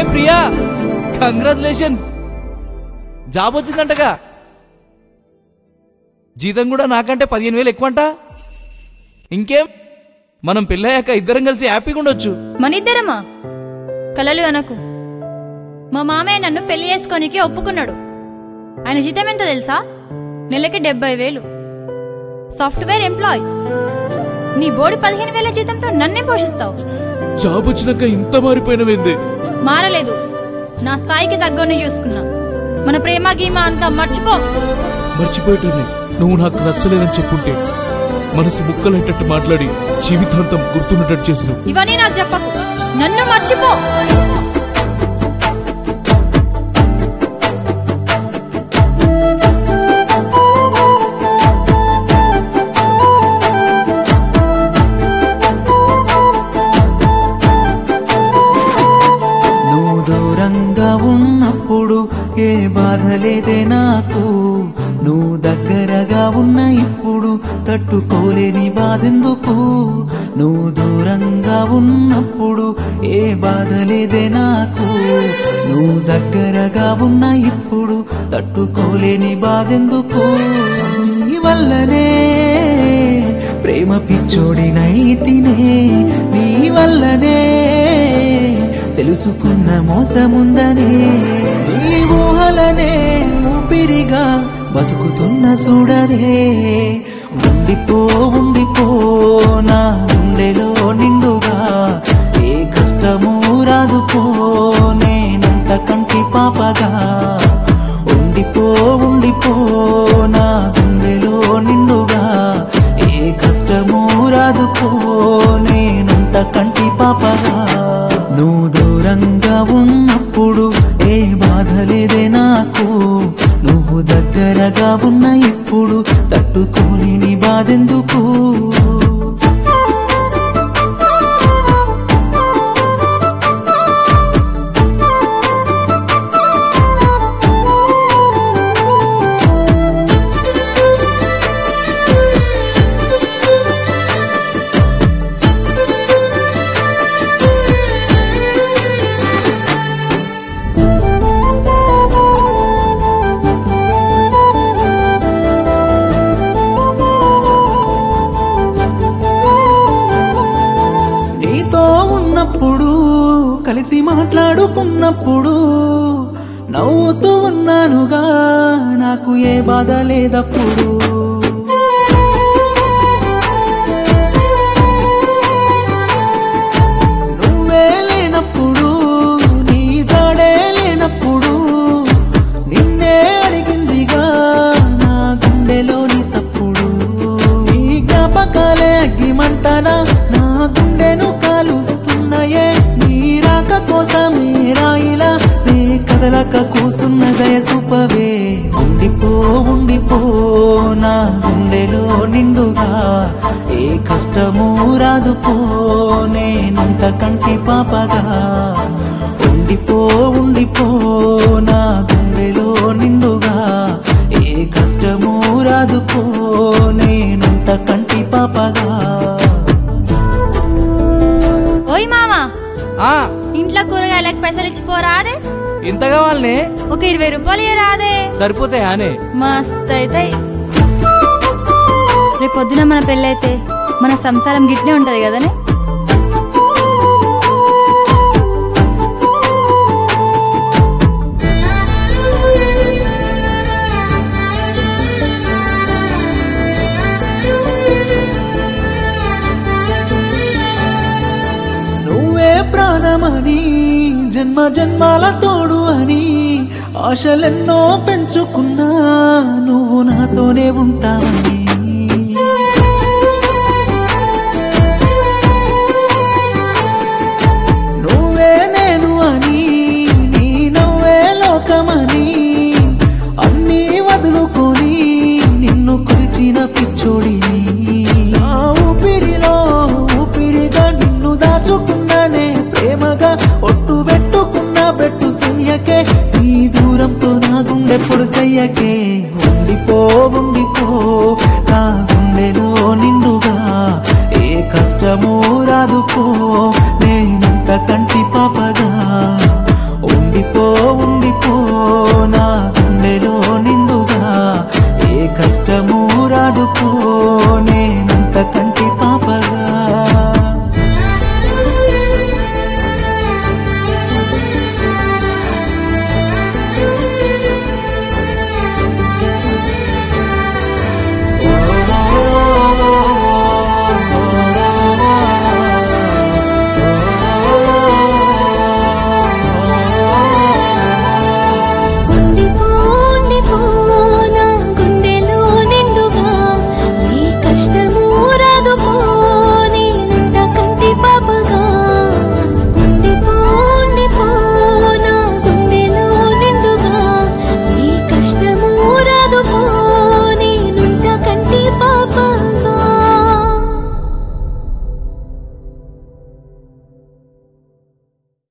Priya congratulations job వచ్చిందంటగా జీతం కూడా నాకంటే పదిహేను వేలు ఎక్కువంట ఇంకేం మనం పెళ్ళయ్యాక ఇద్దరం కలిసి హ్యాపీగా ఉండొచ్చు మన ఇద్దరమా కలలు అనకు మా మామయ్య నన్ను పెళ్లి చేసుకోనికి ఒప్పుకున్నాడు ఆయన జీతం ఎంత తెలుసా నెలకి డెబ్బై వేలు సాఫ్ట్వేర్ ఎంప్లాయ్ నీ బోడి పదిహేను వేల జీతంతో నన్నే పోషిస్తావు జాబ్ వచ్చినాక ఇంత మారిపోయినవేంది మారలేదు నా స్థాయికి తగ్గని చూసుకున్నా మన ప్రేమ గీమ అంతా మర్చిపో మర్చిపోయేటోని నువ్వు నాకు నచ్చలేదని చెప్పుంటే మనసు ముక్కలైనట్టు మాట్లాడి జీవితాంతం గుర్తున్నట్టు చేసిన ఇవన్నీ నాకు చెప్పకు నన్ను మర్చిపో నువ్వు దూరంగా ఉన్నప్పుడు ఏ బాధ లేదే నాకు నువ్వు దగ్గరగా ఉన్న ఇప్పుడు తట్టుకోలేని బాధెందుకు నువ్వు దూరంగా ఉన్నప్పుడు ఏ బాధ లేదే నాకు నువ్వు దగ్గరగా ఉన్న ఇప్పుడు తట్టుకోలేని బాధెందుకు నీ వల్లనే ప్రేమ పిచ్చోడినైతినే నీ వల్లనే తెలుసుకున్న మోసముందనే నీ ఊహలనే ఊపిరిగా బతుకుతున్న చూడదే ఉండిపో ఉండిపో నా గుండెలో నిండుగా ఏ కష్టము రాదు పో నేనంత కంటి పాపగా ఉండిపో ఉండిపో నా గుండెలో నిండుగా ఏ కష్టము రాదు పో నేనంత కంటి పాపగా నువ్వు దూరంగా ఉన్నప్పుడు ఏ బాధ లేదే నాకు నువ్వు దగ్గరగా ఉన్న ఇప్పుడు తట్టుకోలేని బాధెందుకు నీతో ఉన్నప్పుడు కలిసి మాట్లాడుకున్నప్పుడు నవ్వుతూ ఉన్నానుగా నాకు ఏ బాధ లేదప్పుడు నువ్వే లేనప్పుడు నీ జాడే లేనప్పుడు నిన్నే అడిగిందిగా నా గుండెలోని సప్పుడు నీ జ్ఞాపకాలే అగ్గిమంటనా నా గుండెను కాలుస్తున్నాయే నీ రాక కోసమే రాయిలా నీ కదలక కూసున్న దయ సూపవే ఉండిపో ఉండిపో నా గుండెలో నిండుగా ఏ కష్టము రాదు పో నేనంత కంటి పాపగా ఉండిపో ఉండిపో నా గుండెలో నిండుగా ఏ కష్టము రాదు పో నేనంత కంటి పాపగా ఓయ్ మామా ఆ ఇంట్లో కూరగాయలకు పైసలు ఇచ్చిపోరాదే ఎంత కావాలనే ఒక ఇరవై రూపాయలు ఇయ్యరాదే సరిపోతాయి ఆనే మస్త్ అయితే రేపు పొద్దున మన పెళ్ళైతే మన సంసారం గిట్నే ఉంటది కదనే నువ్వే ప్రాణమని జన్మ జన్మాల తోడు అని ఆశలెన్నో పెంచుకున్నా నువ్వు నాతోనే ఉంటావని నువ్వే నేను అని నీ నవ్వే లోకమని అన్నీ వదులుకొని నిన్ను కొలిచిన పిచ్చోడిని నా ఊపిరిలో ఊపిరిగా నిన్ను దాచుకున్నానే ప్రేమగా ఒట్టు పెట్టుకున్న పెట్టు సయ్యకే ఈ దూరంతో నా గుండె పొడు సయ్యకే ఉండిపో ఉండిపో నా గుండెలో నిండుగా ఏ కష్టము రాదు పో నేనంత కంటి పాపగా నీతో నేనంత కంటి పాపగా ఉండిపో ఉండిపో నా గుండెలో నిండుగా ఈ కష్టం